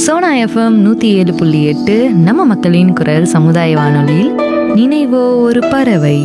Sona FM நூற்றி ஏழு புள்ளி எட்டு நம்ம மக்களின் குரல் சமுதாய வானொலியில் நினைவோ ஒரு பறவை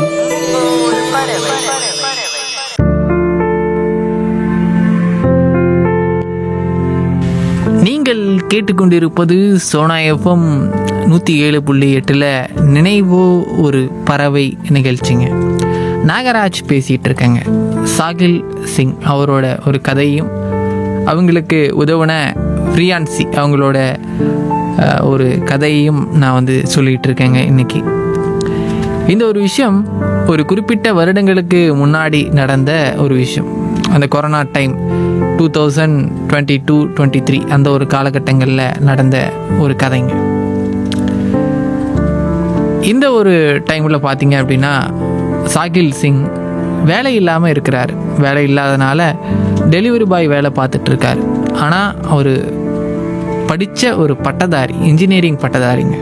நீங்கள் கேட்டுக்கொண்டிருப்பது சோனா எஃப்எம் நூற்றி ஏழு புள்ளி எட்டில் நினைவோ ஒரு பறவை நிகழ்ச்சிங்க நாகராஜ் பேசிகிட்டு இருக்கேங்க சாகில் சிங் அவரோட ஒரு கதையும் அவங்களுக்கு உதவுன ஃப்ரீயான்சி அவங்களோட அஹ், ஒரு கதையையும் நான் வந்து சொல்லிகிட்டு இருக்கேங்க இன்னைக்கு இந்த ஒரு விஷயம் ஒரு குறிப்பிட்ட வருடங்களுக்கு முன்னாடி நடந்த ஒரு விஷயம் அந்த corona time two thousand twenty two twenty three அந்த ஒரு காலகட்டங்களில் நடந்த ஒரு கதைங்க இந்த ஒரு டைமில் பார்த்தீங்க அப்படின்னா சாகில் சிங் வேலை இல்லாமல் இருக்கிறார் வேலை இல்லாதனால டெலிவரி பாய் வேலை பார்த்துட்டு இருக்கார் ஆனால் அவர் படித்த ஒரு பட்டதாரி இன்ஜினியரிங் பட்டதாரிங்க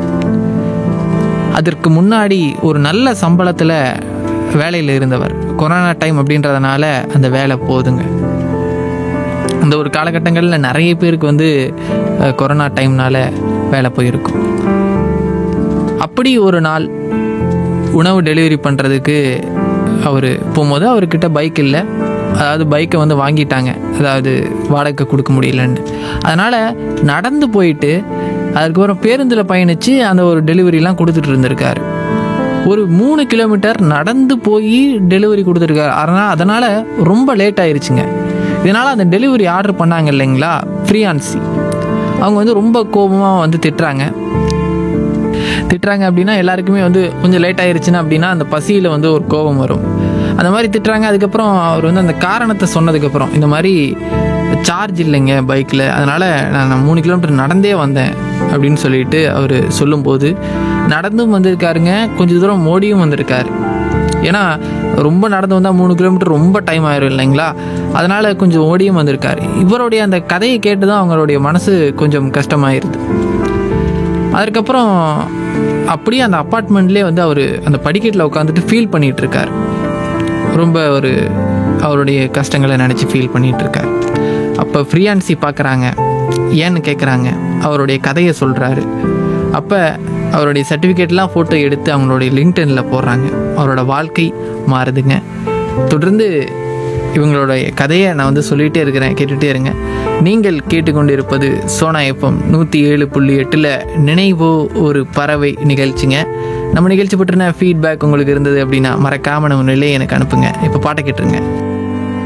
அதற்கு முன்னாடி ஒரு நல்ல சம்பளத்தில் வேலையில் இருந்தவர் கொரோனா டைம் அப்படின்றதுனால அந்த வேலை போதுங்க அந்த ஒரு காலகட்டங்களில் நிறைய பேருக்கு வந்து அஹ், கொரோனா டைம்னால வேலை போயிருக்கும் அப்படி ஒரு நாள் உணவு டெலிவரி பண்ணுறதுக்கு அவர் போகும்போது அவர்கிட்ட பைக் இல்லை அதாவது பைக்கை வந்து வாங்கிட்டாங்க அதாவது வாடகை கொடுக்க முடியலன்னு அதனால் நடந்து போயிட்டு அதுக்கப்புறம் பேருந்தில் பயணித்து அந்த ஒரு டெலிவரிலாம் கொடுத்துட்டு இருந்திருக்காரு ஒரு மூணு கிலோமீட்டர் நடந்து போய் டெலிவரி கொடுத்துருக்காரு அதனால் அதனால் ரொம்ப லேட் ஆயிருச்சுங்க இதனால் அந்த டெலிவரி ஆர்டர் பண்ணாங்க இல்லைங்களா ஃப்ரீயான்சி அவங்க வந்து ரொம்ப கோபமாக வந்து திட்டுறாங்க திட்டுறாங்க அப்படின்னா எல்லாருக்குமே வந்து கொஞ்சம் லேட் ஆயிருச்சுன்னா அப்படின்னா அந்த பசியில் வந்து ஒரு கோபம் வரும் அந்த மாதிரி திட்டுறாங்க அதுக்கப்புறம் அவர் வந்து அந்த காரணத்தை சொன்னதுக்கப்புறம் இந்த மாதிரி சார்ஜ் இல்லைங்க பைக்கில் அதனால் நான் நான் மூணு கிலோமீட்டர் நடந்தே வந்தேன் அப்படின்னு சொல்லிட்டு அவர் சொல்லும்போது நடந்தும் வந்திருக்காருங்க கொஞ்சம் தூரம் ஓடியும் வந்திருக்காரு ஏன்னா ரொம்ப நடந்து வந்தால் மூணு கிலோமீட்டர் ரொம்ப டைம் ஆயிரும் இல்லைங்களா அதனால் கொஞ்சம் ஓடியும் வந்திருக்காரு இவருடைய அந்த கதையை கேட்டு தான் அவங்களுடைய மனசு கொஞ்சம் கஷ்டமாயிருது அதுக்கப்புறம் அப்படியே அந்த அப்பார்ட்மெண்ட்லேயே வந்து அவர் அந்த படிக்கட்டில் உட்காந்துட்டு ஃபீல் பண்ணிட்டு இருக்கார் ரொம்ப ஒரு அவருடைய கஷ்டங்களை நினச்சி ஃபீல் பண்ணிட்டு இருக்கார் அப்போ ஃப்ரீயான்சி பார்க்குறாங்க ஏன்னு கேட்குறாங்க அவருடைய கதையை சொல்கிறாரு அப்போ அவருடைய சர்டிஃபிகேட்லாம் ஃபோட்டோ எடுத்து அவங்களுடைய லிங்க்டனில் போடுறாங்க அவரோட வாழ்க்கை மாறுதுங்க தொடர்ந்து இவங்களுடைய கதையை நான் வந்து சொல்லிகிட்டே இருக்கிறேன் கேட்டுகிட்டே இருங்க நீங்கள் கேட்டுக்கொண்டிருப்பது சோனா எஃப்எம் நூற்றி ஏழு புள்ளி எட்டில் நினைவோ ஒரு பறவை நிகழ்ச்சிங்க நம்ம நிகழ்ச்சி பற்றின ஃபீட்பேக் உங்களுக்கு இருந்தது அப்படின்னா மறக்காம நம்ம நிலையை எனக்கு அனுப்புங்க இப்போ பாட்டை கேட்டுருங்க